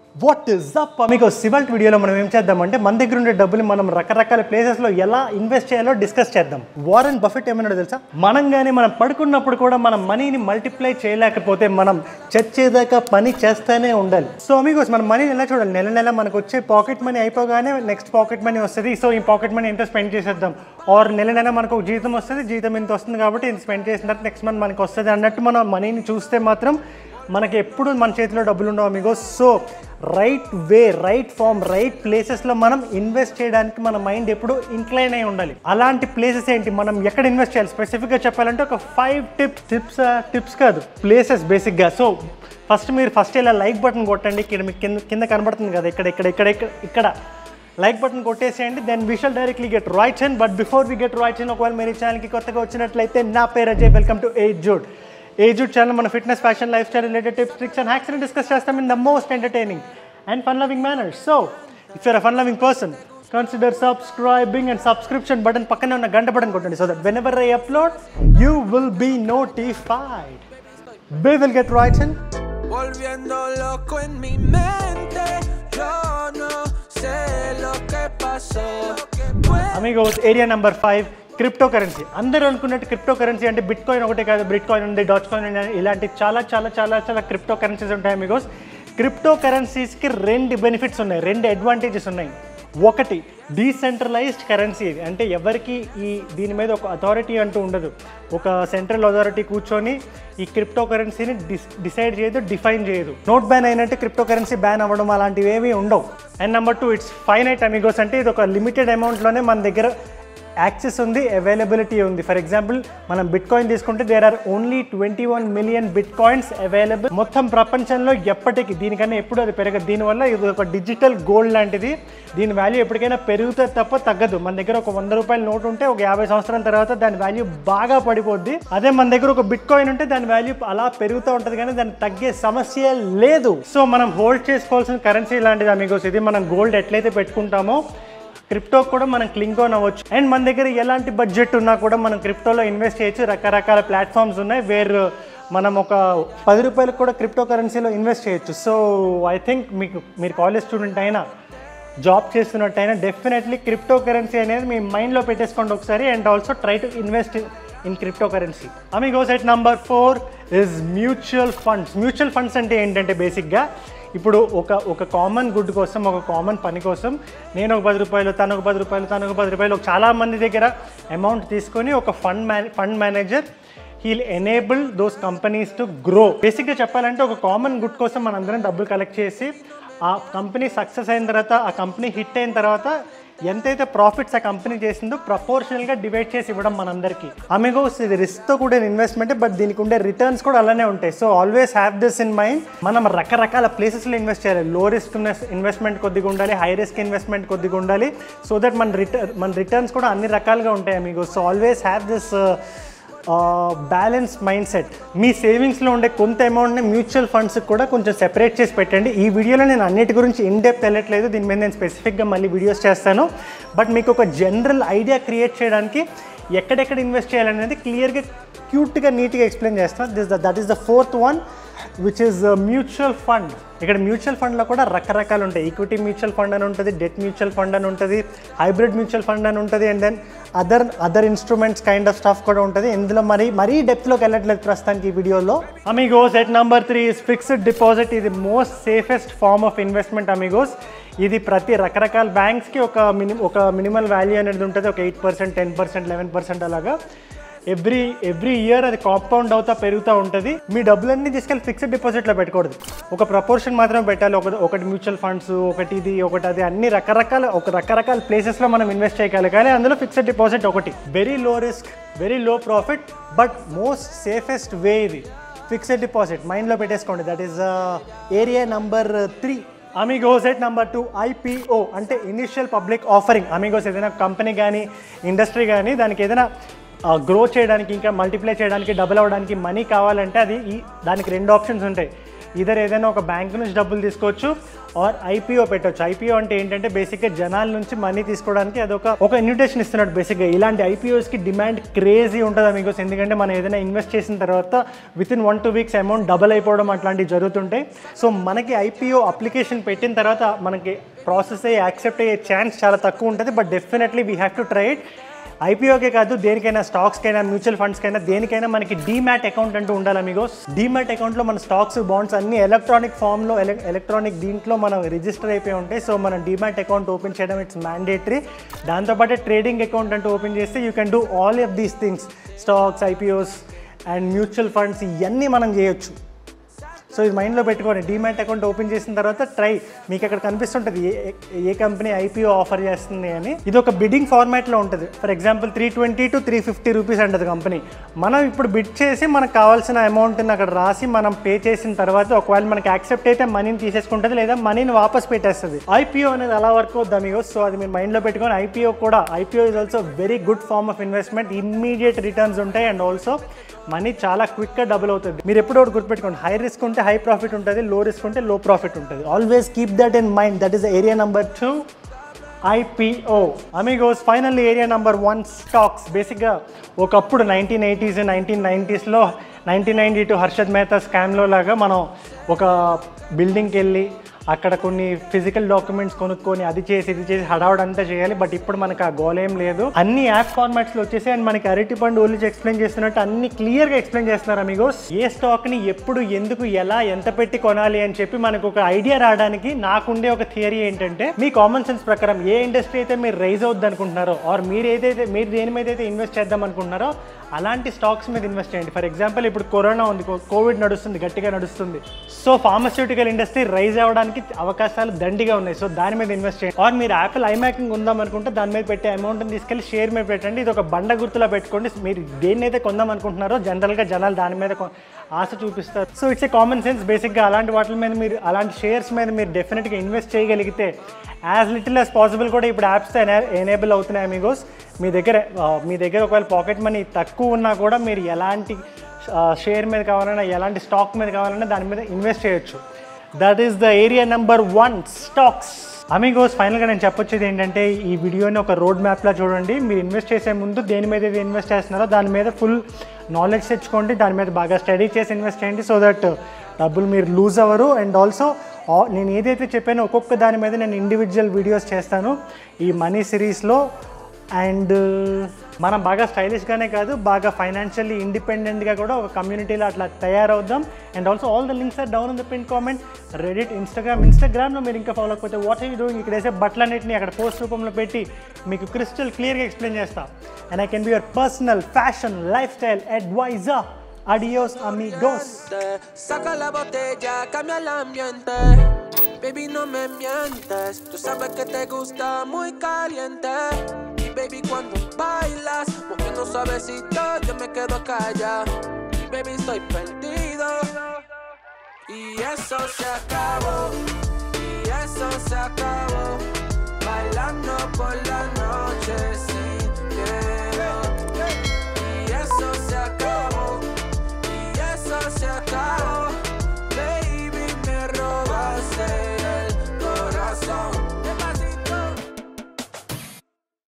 What is up మీకు సివల్ట్ వీడియోలో మనం ఏం చేద్దామంటే మన దగ్గర ఉండే డబ్బులు మనం రకరకాల ప్లేసెస్లో ఎలా ఇన్వెస్ట్ చేయాలో డిస్కస్ చేద్దాం వారెన్ బఫెట్ ఏమన్నాడో తెలుసా మనం కానీ మనం పడుకున్నప్పుడు కూడా మన మనీని మల్టిప్లై చేయలేకపోతే మనం చచ్చేదాకా పని చేస్తూనే ఉండాలి సో అమిగోస్ మన మనీని ఎలా చూడాలి నెల నెల మనకు వచ్చే పాకెట్ మనీ అయిపోగానే నెక్స్ట్ పాకెట్ మనీ వస్తుంది సో ఈ పాకెట్ మనీ ఎంత స్పెండ్ చేసేద్దాం ఆర్ నెల నెల మనకు ఒక జీతం వస్తుంది జీతం ఇంత వస్తుంది కాబట్టి ఇంత స్పెండ్ చేసిన తర్వాత నెక్స్ట్ మంత్ మనకు వస్తుంది అన్నట్టు మనం మనీని చూస్తే మాత్రం మనకి ఎప్పుడు మన చేతిలో డబ్బులు ఉండవు మీకు so right way right form right ప్లేసెస్లో మనం ఇన్వెస్ట్ చేయడానికి మన మైండ్ ఎప్పుడు ఇంక్లైన్ అయి ఉండాలి అలాంటి ప్లేసెస్ ఏంటి మనం ఎక్కడ ఇన్వెస్ట్ చేయాలి స్పెసిఫిక్గా చెప్పాలంటే ఒక ఫైవ్ టిప్స్ టిప్స్ టిప్స్ కాదు ప్లేసెస్ బేసిక్గా సో ఫస్ట్ మీరు ఫస్ట్ ఇలా లైక్ బటన్ కొట్టండి ఇక్కడ మీకు కింద కింద కనబడుతుంది కదా ఇక్కడ ఇక్కడ ఇక్కడ ఇక్కడ ఇక్కడ లైక్ బటన్ కొట్టేసేయండి then we shall directly get right and but before we get right and ఒకవేళ మీరు ఈ ఛానల్కి కొత్తగా వచ్చినట్లయితే నా పేరు Ajay welcome to age Jude age Jude channel మన fitness fashion life style related tips tricks and hacks discuss చేస్తాం in the most entertaining and fun loving manners so if you're a fun loving person consider subscribing and subscription button పక్కనే ఉన్న గంట button కొట్టండి so that whenever I upload you will be notified We will get right in. Volviendo loco en mi mente, yo no sé lo que pasó. Amigos area number five crypto currency అందరూ అనుకున్నట్టు crypto currency అంటే bitcoin ఒకటే కాదు bitcoin ఉంది Dogecoin ఉంది ఇలాంటి చాలా చాలా చాలా చాలా క్రిప్టో కరెన్సీస్ ఉంటాయి అమిగోస్ క్రిప్టో కరెన్సీస్కి రెండు బెనిఫిట్స్ ఉన్నాయి రెండు అడ్వాంటేజెస్ ఉన్నాయి ఒకటి డీసెంట్రలైజ్డ్ కరెన్సీ ఇది అంటే ఎవరికి ఈ దీని మీద ఒక అథారిటీ అంటూ ఉండదు ఒక సెంట్రల్ అథారిటీ కూర్చొని ఈ క్రిప్టో కరెన్సీని డిస్ డిసైడ్ చేయదు డిఫైన్ చేయదు నోట్ బ్యాన్ అయినట్టు క్రిప్టో కరెన్సీ బ్యాన్ అవ్వడం అలాంటివి ఏమీ ఉండవు and number two it's finite amigos అంటే ఇది ఒక లిమిటెడ్ అమౌంట్లోనే మన దగ్గర యాక్సెస్ ఉంది అవైలబిలిటీ ఉంది ఫర్ ఎగ్జాంపుల్ మనం బిట్ కాయిన్ తీసుకుంటే there are only twenty one million bitcoins available మొత్తం ప్రపంచంలో ఎప్పటికీ దీనికన్నా ఎప్పుడు అది పెరగదు దీనివల్ల ఇది ఒక డిజిటల్ గోల్డ్ లాంటిది దీని వాల్యూ ఎప్పటికైనా పెరుగుతుంది తప్ప తగ్గదు మన దగ్గర ఒక వంద రూపాయల నోట్ ఉంటే ఒక యాభై సంవత్సరాల తర్వాత దాని వాల్యూ బాగా పడిపోద్ది అదే మన దగ్గర ఒక బిట్ కాయిన్ ఉంటే దాని వాల్యూ అలా పెరుగుతూ ఉంటుంది కానీ దాన్ని తగ్గే సమస్య లేదు సో మనం హోల్డ్ చేసుకోవాల్సిన కరెన్సీ లాంటిది అమిగోస్ ఇది మనం గోల్డ్ ఎట్లయితే పెట్టుకుంటామో క్రిప్టో కూడా మనం క్లింక్ ఆన్ అవ్వచ్చు అండ్ మన దగ్గర ఎలాంటి బడ్జెట్ ఉన్నా కూడా మనం క్రిప్టోలో ఇన్వెస్ట్ చేయొచ్చు రకరకాల ప్లాట్ఫామ్స్ ఉన్నాయి వేర్ మనం ఒక పది రూపాయలకు కూడా క్రిప్టో కరెన్సీలో ఇన్వెస్ట్ చేయొచ్చు సో ఐ థింక్ మీకు మీరు కాలేజ్ స్టూడెంట్ అయినా జాబ్ చేస్తున్నట్టయినా డెఫినెట్లీ క్రిప్టో కరెన్సీ అనేది మీ మైండ్లో పెట్టేసుకోండి ఒకసారి and also try to invest in crypto currency amigos at number four is mutual funds mutual funds అంటే ఏంటంటే బేసిక్గా ఇప్పుడు ఒక ఒక కామన్ గుడ్ కోసం ఒక కామన్ పని కోసం నేను ఒక పది రూపాయలు తను ఒక పది రూపాయలు తను ఒక పది రూపాయలు చాలా మంది దగ్గర అమౌంట్ తీసుకొని ఒక ఫండ్ మేనే fund manager he'll enable those companies to grow బేసిక్గా చెప్పాలంటే ఒక కామన్ గుడ్ కోసం మనందరం డబ్బులు కలెక్ట్ చేసి ఆ కంపెనీ సక్సెస్ అయిన తర్వాత ఆ కంపెనీ హిట్ అయిన తర్వాత ఎంతైతే ప్రాఫిట్స్ ఆ కంపెనీ చేసిందో ప్రపోర్షనల్గా డివైడ్ చేసి ఇవ్వడం మనందరికీ అమెగోస్ ఇది రిస్క్తో కూడిన ఇన్వెస్ట్మెంట్ బట్ దీనికి ఉండే రిటర్న్స్ కూడా అలానే ఉంటాయి so always have this in mind మనం రకరకాల ప్లేసెస్లో ఇన్వెస్ట్ చేయాలి లో రిస్క్ ఇన్వెస్ట్మెంట్ కొద్దిగా ఉండాలి హై రిస్క్ ఇన్వెస్ట్మెంట్ కొద్దిగా ఉండాలి సో దట్ మన రిటర్న్ మన రిటర్న్స్ కూడా అన్ని రకాలుగా ఉంటాయి amigo so always have this balance mind set మీ సేవింగ్స్లో ఉండే కొంత అమౌంట్ని మ్యూచువల్ ఫండ్స్ కూడా కొంచెం సెపరేట్ చేసి పెట్టండి ఈ వీడియోలో నేను అన్నిటి గురించి ఇన్ డెప్త్ వెళ్ళట్లేదు దీని మీద నేను స్పెసిఫిక్గా మళ్ళీ వీడియోస్ చేస్తాను బట్ మీకు ఒక జనరల్ ఐడియా క్రియేట్ చేయడానికి ఎక్కడెక్కడ ఇన్వెస్ట్ చేయాలనేది క్లియర్గా క్యూట్గా నీట్గా ఎక్స్ప్లెయిన్ చేస్తాను this that is the fourth one which is mutual fund ఇక్కడ మ్యూచువల్ ఫండ్లో కూడా రకరకాలు ఉంటాయి ఈక్విటీ మ్యూచువల్ ఫండ్ అని ఉంటుంది డెట్ మ్యూచువల్ ఫండ్ అని ఉంటుంది హైబ్రిడ్ మ్యూచువల్ ఫండ్ అని ఉంటుంది and then other other instruments kind of stuff కూడా ఉంటుంది ఇందులో మరి మరీ డెప్త్లోకి వెళ్ళట్లేదు ప్రస్తుతానికి ఈ వీడియోలో amigos at number three is fixed deposit ఇది most safest form of investment amigos ఇది ప్రతి రకరకాల బ్యాంక్స్కి ఒక మిని ఒక మినిమల్ వాల్యూ అనేది ఉంటుంది ఒక eight percent ten percent eleven percent అలాగా ఎవ్రీ ఎవ్రీ ఇయర్ అది కాంపౌండ్ అవుతా పెరుగుతూ ఉంటుంది మీ డబ్బులన్నీ తీసుకెళ్ళి ఫిక్స్డ్ డిపాజిట్లో పెట్టకూడదు ఒక ప్రపోర్షన్ మాత్రం పెట్టాలి ఒక ఒకటి మ్యూచువల్ ఫండ్స్ ఒకటి ఇది ఒకటి అది అన్ని రకరకాల ఒక రకరకాల ప్లేసెస్లో మనం ఇన్వెస్ట్ చేయగలి కానీ అందులో ఫిక్స్డ్ డిపాజిట్ ఒకటి very low risk very low profit but most safest way ఇది ఫిక్స్డ్ డిపాజిట్ మైండ్లో పెట్టేసుకోండి that is area number three amigos at number two IPO అంటే ఇనిషియల్ పబ్లిక్ ఆఫరింగ్ అమిగోస్ ఏదైనా కంపెనీ కానీ ఇండస్ట్రీ కానీ దానికి ఏదైనా గ్రో చేయడానికి ఇంకా మల్టిప్లై చేయడానికి డబుల్ అవ్వడానికి మనీ కావాలంటే అది ఈ దానికి రెండు ఆప్షన్స్ ఉంటాయి ఇదర్ ఏదైనా ఒక బ్యాంక్ నుంచి డబ్బులు తీసుకోవచ్చు ఆర్ ఐపీఓ పెట్టవచ్చు ఐపీఓ అంటే ఏంటంటే బేసిక్గా జనాల నుంచి మనీ తీసుకోవడానికి అదొక ఒక ఇన్విటేషన్ ఇస్తున్నాడు బేసిక్గా ఇలాంటి ఐపీఓస్కి డిమాండ్ క్రేజీ ఉంటుంది మీకు ఎందుకంటే మనం ఏదైనా ఇన్వెస్ట్ చేసిన తర్వాత within one two weeks amount double అయిపోవడం అట్లాంటివి జరుగుతుంటాయి సో మనకి ఐపీఓ అప్లికేషన్ పెట్టిన తర్వాత మనకి ప్రాసెస్ అయ్యి యాక్సెప్ట్ అయ్యే ఛాన్స్ చాలా తక్కువ ఉంటుంది but definitely we have to try it ఐపీఓకే కాదు దేనికైనా స్టాక్స్కైనా మ్యూచువల్ ఫండ్స్కైనా దేనికైనా మనకి డీమ్యాట్ అకౌంట్ అంటూ ఉండాలి మీకు డీమ్యాట్ అకౌంట్లో మన స్టాక్స్ బాండ్స్ అన్ని ఎలక్ట్రానిక్ ఫామ్లో ఎలక్ట్రానిక్ దీంట్లో మనం రిజిస్టర్ అయిపోయి ఉంటాయి సో మనం డీమ్యాట్ అకౌంట్ ఓపెన్ చేయడం ఇట్స్ మ్యాండేటరీ దాంతోపాటు ట్రేడింగ్ అకౌంట్ అంటూ ఓపెన్ చేస్తే you can do all of these things stocks IPOs and mutual funds ఇవన్నీ మనం చేయొచ్చు సో ఇది మైండ్లో పెట్టుకోండి డీమ్యాట్ అకౌంట్ ఓపెన్ చేసిన తర్వాత ట్రై మీకు అక్కడ కనిపిస్తుంటుంది ఏ ఏ కంపెనీ ఐపీఓ ఆఫర్ చేస్తుంది అని ఇది ఒక బిడ్డింగ్ ఫార్మాట్లో ఉంటుంది for example three twenty to three fifty rupees అంటది కంపెనీ మనం ఇప్పుడు బిడ్ చేసి మనకు కావాల్సిన అమౌంట్ని అక్కడ రాసి మనం పే చేసిన తర్వాత ఒకవేళ మనకి యాక్సెప్ట్ అయితే మనీని తీసేసుకుంటుంది లేదా మనీని వాపస్ పెట్టేస్తుంది ఐపీఓ అనేది అలా వర్క్ అవుద్దాం మీకు సో అది మీరు మైండ్లో పెట్టుకొని ఐపీఓ కూడా IPO is also very good form of investment immediate returns ఉంటాయి అండ్ ఆల్సో మనీ చాలా క్విక్గా డబుల్ అవుతుంది మీరు ఎప్పుడో ఒకటి గుర్తుపెట్టుకోండి హై రిస్క్ ఉంటే హై ప్రాఫిట్ ఉంటుంది లో రిస్క్ ఉంటే లో ప్రాఫిట్ ఉంటుంది always keep that in mind that is area number two IPO amigos final area number one stocks బేసిక్గా ఒకప్పుడు నైన్టీన్ ఎయిటీస్ నైన్టీన్ నైంటీస్లో nineteen ninety two Harshad Mehta స్కామ్లో లాగా మనం ఒక బిల్డింగ్కి వెళ్ళి అక్కడ కొన్ని ఫిజికల్ డాక్యుమెంట్స్ కొనుక్కొని అది చేసి ఇది చేసి హడావడంతా చేయాలి బట్ ఇప్పుడు మనకు ఆ గోల్ ఏం లేదు అన్ని యాప్ ఫార్మాట్స్లో వచ్చేసి అండ్ మనకి అరటి పండు ఓన్లీ ఎక్స్ప్లెయిన్ చేస్తున్నట్టు అన్ని క్లియర్గా ఎక్స్ప్లెయిన్ చేస్తున్నారు అమిగోస్ ఏ స్టాక్ని ఎప్పుడు ఎందుకు ఎలా ఎంత పెట్టి కొనాలి అని చెప్పి మనకు ఒక ఐడియా రావడానికి నాకుండే ఒక థియరీ ఏంటంటే మీ కామన్ సెన్స్ ప్రకారం ఏ ఇండస్ట్రీ అయితే మీరు రైజ్ అవుద్ది అనుకుంటున్నారో ఆర్ మీరు ఏదైతే మీరు దేని మీద అయితే ఇన్వెస్ట్ చేద్దాం అనుకుంటున్నారో అలాంటి స్టాక్స్ మీద ఇన్వెస్ట్ చేయండి ఫర్ ఎగ్జాంపుల్ ఇప్పుడు కరోనా ఉంది కో- కోవిడ్ నడుస్తుంది గట్టిగా నడుస్తుంది సో ఫార్మస్యూటికల్ ఇండస్ట్రీ రైజ్ అవ్వడానికి అవకాశాలు దండిగా ఉన్నాయి సో దాని మీద ఇన్వెస్ట్ చేయండి ఆర్ మీరు యాపిల్ ఐమాకింగ్ ఉందాం అనుకుంటే దాని మీద పెట్టే అమౌంట్ని తీసుకెళ్లి షేర్ మీద పెట్టండి ఇది ఒక బండ గుర్తులా పెట్టుకోండి మీరు దేన్ని అయితే కొందాం అనుకుంటున్నారో జనరల్గా జనాలు దాని మీద కొ- ఆశ చూపిస్తారు so it's a common sense బేసిక్గా అలాంటి వాటి మీద మీరు అలాంటి షేర్స్ మీద మీరు డెఫినెట్గా ఇన్వెస్ట్ చేయగలిగితే యాజ్ లిటిల్ యాజ్ పాసిబుల్ కూడా ఇప్పుడు యాప్స్ ఎనేబుల్ అవుతున్నాయి అమిగోస్ మీ దగ్గర ఆ, మీ దగ్గర ఒకవేళ పాకెట్ మనీ తక్కువ ఉన్నా కూడా మీరు ఎలాంటి షేర్ మీద కావాలన్నా ఎలాంటి స్టాక్ మీద కావాలన్నా దాని మీద ఇన్వెస్ట్ చేయొచ్చు that is the area number one stocks amigos ఫైనల్గా నేను చెప్పొచ్చేది ఏంటంటే ఈ వీడియోని ఒక రోడ్ మ్యాప్లా చూడండి మీరు ఇన్వెస్ట్ చేసే ముందు దేని మీద అయితే ఇన్వెస్ట్ చేస్తున్నారో దాని మీద ఫుల్ నాలెడ్జ్ తెచ్చుకోండి దాని మీద బాగా స్టడీ చేసి ఇన్వెస్ట్ చేయండి సో దట్ డబ్బులు మీరు లూజ్ అవ్వరు అండ్ ఆల్సో నేను ఏదైతే చెప్పానో ఒక్కొక్క దాని మీద నేను ఇండివిజువల్ వీడియోస్ చేస్తాను ఈ మనీ సిరీస్లో అండ్ మనం బాగా స్టైలిష్గానే కాదు బాగా ఫైనాన్షియల్లీ ఇండిపెండెంట్గా కూడా ఒక కమ్యూనిటీలో అట్లా తయారవుదాం and also all the links are down in the pin comment Reddit Instagram ఇన్స్టాగ్రామ్లో మీరు ఇంకా ఫాలో అవ్వకపోతే వాట్ ఐ డూయింగ్ ఇక్కడ వేసే బట్టలన్నింటినీ అక్కడ పోస్ట్ రూపంలో పెట్టి మీకు క్రిస్టల్ క్లియర్గా ఎక్స్ప్లెయిన్ చేస్తా and I can be your personal fashion life style advisor adios amigos Saca la botella, cambia el ambiente. Baby, no me mientes. Tú sabes que te gusta muy caliente. Y baby, cuando bailas, moviendo suavecito, yo me quedo callado. Baby, estoy perdido. Y eso se acabó. Y eso se acabó. Bailando por la noche, sí.